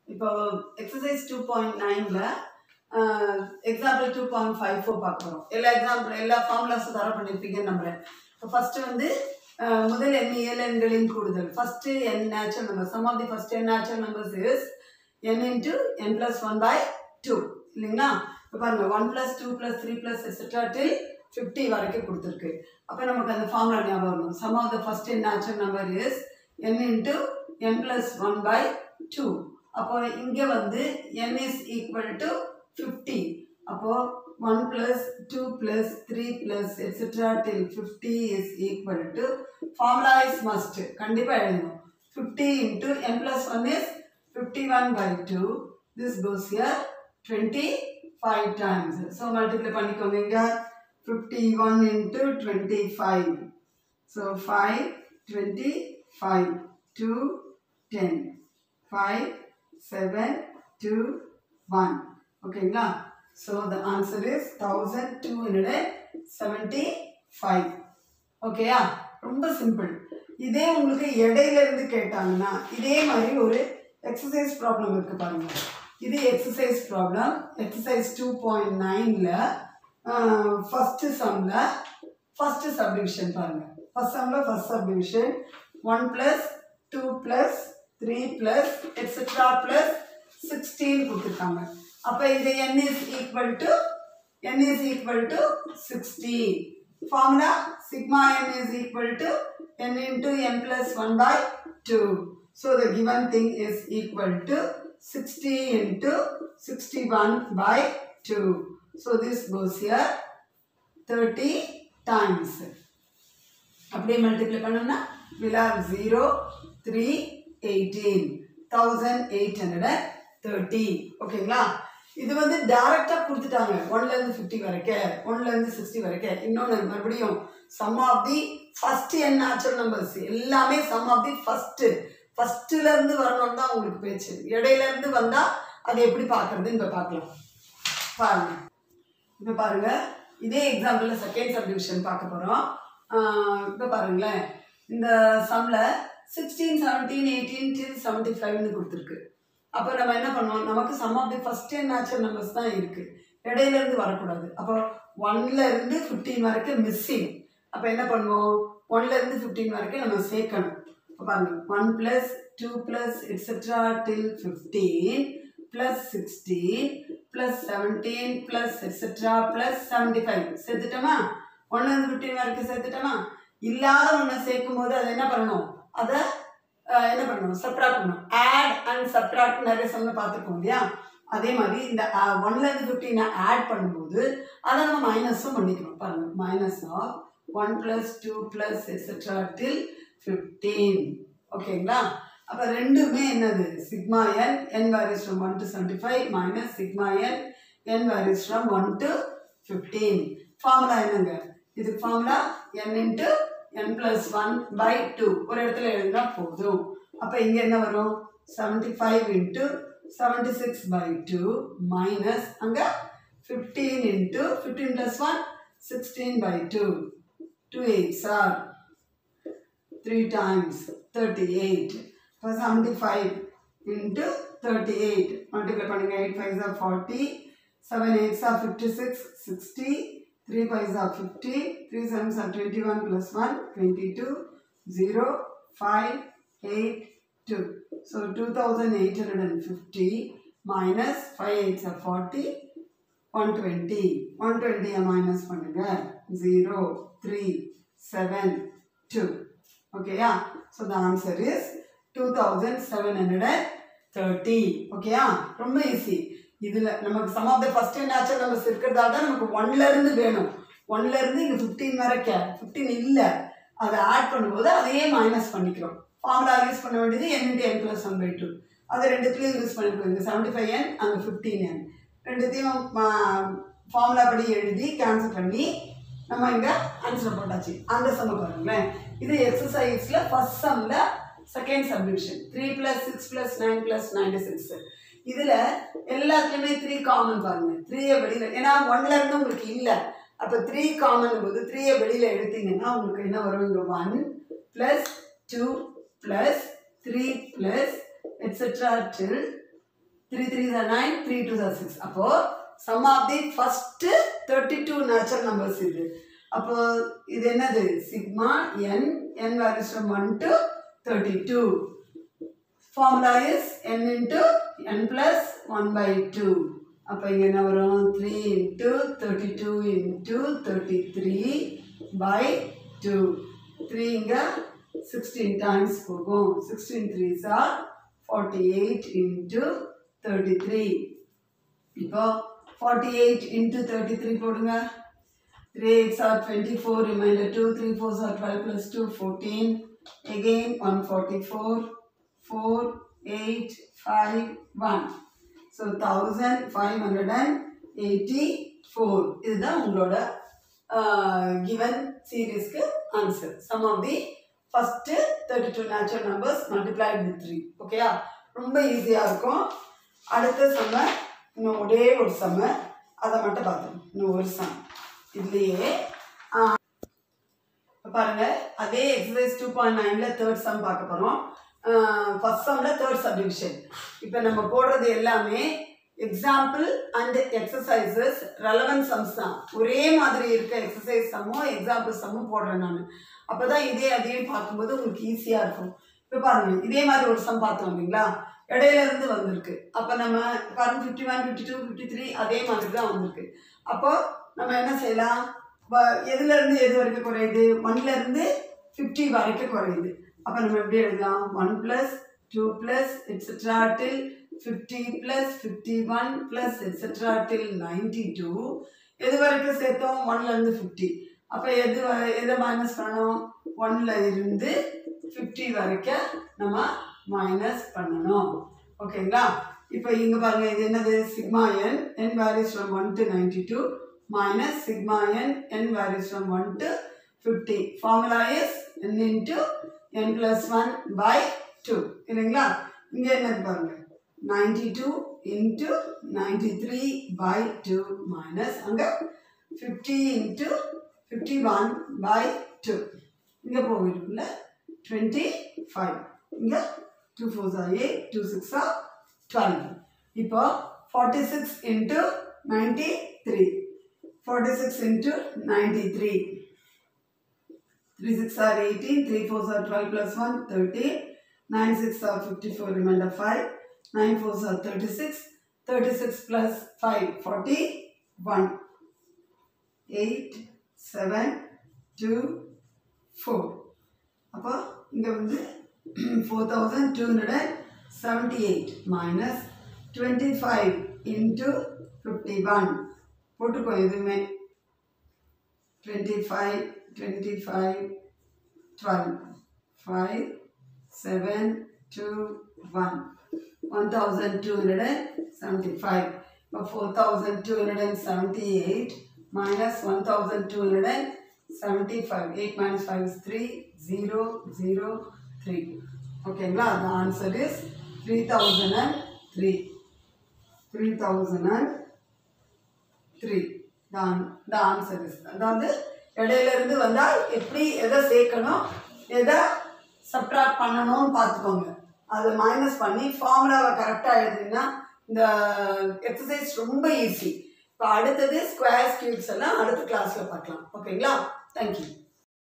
இப்போ exercise two point நைனில் example two point five four பார்க்க போகிறோம் எல்லா எக்ஸாம்பிள் எல்லா ஃபார்முலாஸும் தர பண்ணியிருப்பீங்கன்னு நம்புறேன் இப்போ ஃபஸ்ட்டு வந்து அஹ், முதல் எண் இயல் எண்களின் கூடுதல் first n natural number sum of the first n natural numbers is n into n plus one by two இல்லைங்களா இப்போ பாருங்க one plus two plus three plus etcetera till fifty வரைக்கும் கொடுத்துருக்கு அப்போ நமக்கு அந்த ஃபார்முலா ஞாபகம் வரணும் sum of the first n natural number is n into n plus one by two அப்போ இங்கே வந்து n is equal to fifty அப்போ one plus two plus three plus etcetera till fifty is equal to formula is must கண்டிப்பாக எழுதணும் fifty into n plus one is fifty one by two this goes year twenty five times so multiply பண்ணிக்கோங்க இங்கே fifty one into twenty five so five twenty five two ten five seven two one ஓகேங்களா so the answer is thousand two hundred seventy five ஓகேயா ரொம்ப simple இதே உங்களுக்கு இடையில இருந்து கேட்டாங்கன்னா இதே மாதிரி ஒரு எக்ஸசைஸ் ப்ராப்ளம் இருக்கு பாருங்க இது exercise problem exercise two point நைனில் ஃபஸ்ட்டு சம்மில் ஃபஸ்ட்டு சப்டிவிஷன் பாருங்க ஃபஸ்ட் சம்மில் first subdivision one plus two plus three plus etcetera plus sixteen கொடுத்துருக்காங்க அப்போ இது n is equal to n is equal to 60. Formula sigma n is equal to n into n plus 1 by 2. So the given thing is equal to 60 into 61 by 2. So this goes here 30 times. அப்படியே multiply பண்ணோம்னா will have 0 3 18 1830 ஓகேங்களா இது வந்து டைரக்டா கொடுத்துட்டாங்க ஒன்ல இருந்து fifty வரைக்கும் ஒன்ல இருந்து சிக்ஸ்டி வரைக்கும் இன்னொன்று மறுபடியும் sum of the first n natural numbers எல்லாமே சம் ஆஃப் தி ஃபர்ஸ்ட் ஃபர்ஸ்ட்ல இருந்து வரணும்னு தான் உங்களுக்கு பேச்சு இடையில இருந்து வந்தா அதை எப்படி பார்க்கறதுன்னு இப்போ பார்க்கலாம் பாருங்க இப்போ பாருங்க இதே எக்ஸாம்பிளில் செகண்ட் சப்டிவிஷன் பார்க்க போகிறோம் இப்போ பாருங்களேன் இந்த சம்மில் sixteen seventeen eighteen till seventy ஃபைவ்னு கொடுத்துருக்கு அப்போ நம்ம என்ன பண்ணுவோம் நமக்கு sum of the first n natural numbers தான் இருக்குது இடையில இருந்து வரக்கூடாது அப்போ ஒன்ல இருந்து ஃபிஃப்டீன் வரைக்கும் மிஸ்ஸிங் அப்போ என்ன பண்ணுவோம் ஒன்ல இருந்து ஃபிஃப்டீன் வரைக்கும் நம்ம சேர்க்கணும் இப்போ பாருங்க one plus two plus etcetera till fifteen plus sixteen plus seventeen plus etcetera plus seventy five சேர்த்துட்டோமா ஒன்லேருந்து ஃபிஃப்டீன் வரைக்கும் சேர்த்துட்டோமா இல்லாத ஒன்றை சேர்க்கும் போது அதை என்ன பண்ணணும் அதை அஹ், என்ன பண்ணணும் சப்ராக்ட் பண்ணணும் ஆட் அண்ட் சப்ராக்ட் நிறைய சம்மில் பார்த்துருக்கோம் இல்லையா அதே மாதிரி இந்த ஒன்லேருந்து ஃபிஃப்டீனை ஆட் பண்ணும்போது அதை நம்ம மைனஸும் பண்ணிக்கணும் பாருங்க minus of one plus two plus etcetera till fifteen ஓகேங்களா அப்போ ரெண்டுமே என்னது sigma n n varies from one to seventy five minus sigma n n varies from one to fifteen formula என்னங்க இதுக்கு formula n into n plus one by two ஒரு இடத்துல எழுதினா போதும் அப்போ இங்கே என்ன வரும் seventy five into seventy six by two minus அங்கே fifteen into fifteen plus one sixteen by two two eights are three times thirty eight இப்போ seventy five into thirty eight multiply பண்ணுங்க eight five are forty seven eights are fifty six sixty three fives are fifty three sevens are twenty one plus one twenty two zero five eight two so two thousand eight hundred and fifty minus five eights are forty one twenty one டுவெண்ட்டியை minus பண்ணுங்க zero three seven two ஓகேயா so the answer is two thousand seven hundred and thirty ஓகேயா ரொம்ப easy இதில் நமக்கு sum of the first natural numbers இருக்கிறதால தான் நமக்கு ஒன்ல இருந்து வேணும் ஒன்ல இருந்து இங்கே ஃபிஃப்டீன் வரைக்கும் ஃபிஃப்டீன் இல்லை அதை ஆட் பண்ணும்போது அதையே மைனஸ் பண்ணிக்கிறோம் ஃபார்முலா யூஸ் பண்ண வேண்டியது n into n plus one by two அது ரெண்டுத்துலேயும் யூஸ் பண்ணிருக்கோம் இங்கே செவன்ட்டி ஃபைவ் என் அங்கே ஃபிஃப்டீன் என் ரெண்டுத்தையும் ஃபார்முலா படி எழுதி கேன்சல் பண்ணி நம்ம இங்கே ஆன்சர் போட்டாச்சு அந்த சம்ம பாருங்களேன் இது எக்ஸசைஸில் ஃபர்ஸ்ட் சம்மில் second subdivision three plus six plus nine plus ninety six இதில் எல்லாத்துலேயுமே த்ரீ காமன் பாருங்க த்ரீயை வெளியில் ஏன்னா ஒன்ல இருந்து உங்களுக்கு இல்லை அப்போ த்ரீ காமன் போது த்ரீயை வெளியில் எடுத்தீங்கன்னா உங்களுக்கு என்ன வரும் இங்கே one plus two plus three plus etcetera till three three sir nine three two sir six அப்போ sum of the first thirty two natural numbers இது அப்போ இது என்னது sigma n n values from one to thirty two formula is n into n plus one by two அப்போ இங்கே என்ன வரும் three into thirty two into thirty three by two three இங்கே sixteen times போகும் sixteen threes are forty eight into thirty three இப்போ forty eight into thirty three போடுங்க three eights are twenty four remainder two three fours are twelve plus two fourteen again one forty four four eight five one so thousand five hundred and eighty four இதுதான் உங்களோட given சீரீஸ்க்கு answer sum of the first thirty two natural numbers multiplied with three ஓகேயா ரொம்ப ஈஸியாக இருக்கும் அடுத்த செம்ம இன்னும் ஒரே ஒரு செம்ம அதை மட்டும் பார்த்தோம் இன்னும் ஒரு சம் இதுலேயே இப்போ பாருங்க அதே எக்ஸசைஸ் டூ பாயிண்ட் நைனில் தேர்ட் சம் பார்க்க போகிறோம் ஃபர்ஸ்ட் சம்மில் தேர்ட் சப்டிவிஷன் இப்போ நம்ம போடுறது எல்லாமே example and exercises relevant sums தான் ஒரே மாதிரி இருக்க எக்ஸசைஸ் சம்மும் எக்ஸாம்பிள் சம்மும் போடுறேன் நான் அப்போ தான் இதே அதையும் பார்க்கும்போது உங்களுக்கு ஈஸியாக இருக்கும் இப்போ பாருங்க இதே மாதிரி ஒரு சம் பார்த்தோம் இல்லைங்களா இடையில இருந்து வந்திருக்கு அப்போ நம்ம பாருங்க fifty one fifty two fifty three அதே மாதிரி தான் வந்திருக்கு அப்போ நம்ம என்ன செய்யலாம் வ- எதுல இருந்து எது வரைக்கும் குறையுது ஒன்ல இருந்து ஃபிஃப்டி வரைக்கும் குறையுது அப்போ நம்ம எப்படி எழுதலாம் one plus two plus etcetera till fifty plus fifty one plus etcetera till ninety two எது வரைக்கும் சேர்த்தோம் ஒன்ல இருந்து ஃபிஃப்டி அப்போ எது வ- எதை மைனஸ் பண்ணணும் ஒன்ல இருந்து ஃபிஃப்டி வரைக்கும் நம்ம மைனஸ் பண்ணணும் ஓகேங்களா இப்போ இங்கே பாருங்க இது என்னது sigma n n values from one to ninety two minus sigma n n values from one to fifty formula is n into n plus one by two இல்லைங்களா இங்கே என்னது பாருங்க ninety two into ninety three by two minus அங்கே fifty into fifty one by two இங்கே போயிருக்குல்ல twenty five இங்கே two fours are eight two sixes are twelve இப்போ forty six into ninety three forty six into ninety three three sixes are eighteen three fours are twelve plus one thirty nine six are fifty four remainder five nine fours are thirty six thirty six plus five forty one eight seven two four அப்போ இங்கே வந்து four thousand two hundred and seventy eight minus twenty five into fifty one போட்டுக்கோ எதுவுமே twenty five twenty five twelve five seven two one one thousand two hundred and seventy five இப்போ four thousand two hundred and seventy eight minus 1275 8 minus 5 is 3 0 0 3 ஓகேங்களா the answer is 3003 3003 தான் the answer is அதாவது இடையில இருந்து வந்தால் எப்படி எதை சேர்க்கணும் எதை சப்ட்ராக்ட் பண்ணணும்னு பார்த்துக்கோங்க அதை மைனஸ் பண்ணி ஃபார்முலாவை கரெக்டாக எழுதுனீங்கன்னா இந்த எக்ஸசைஸ் ரொம்ப ஈஸி இப்போ அடுத்தது ஸ்கொயர்ஸ் கியூப்ஸ் எல்லாம் அடுத்த கிளாஸில் பார்க்கலாம் ஓகேங்களா தேங்க்யூ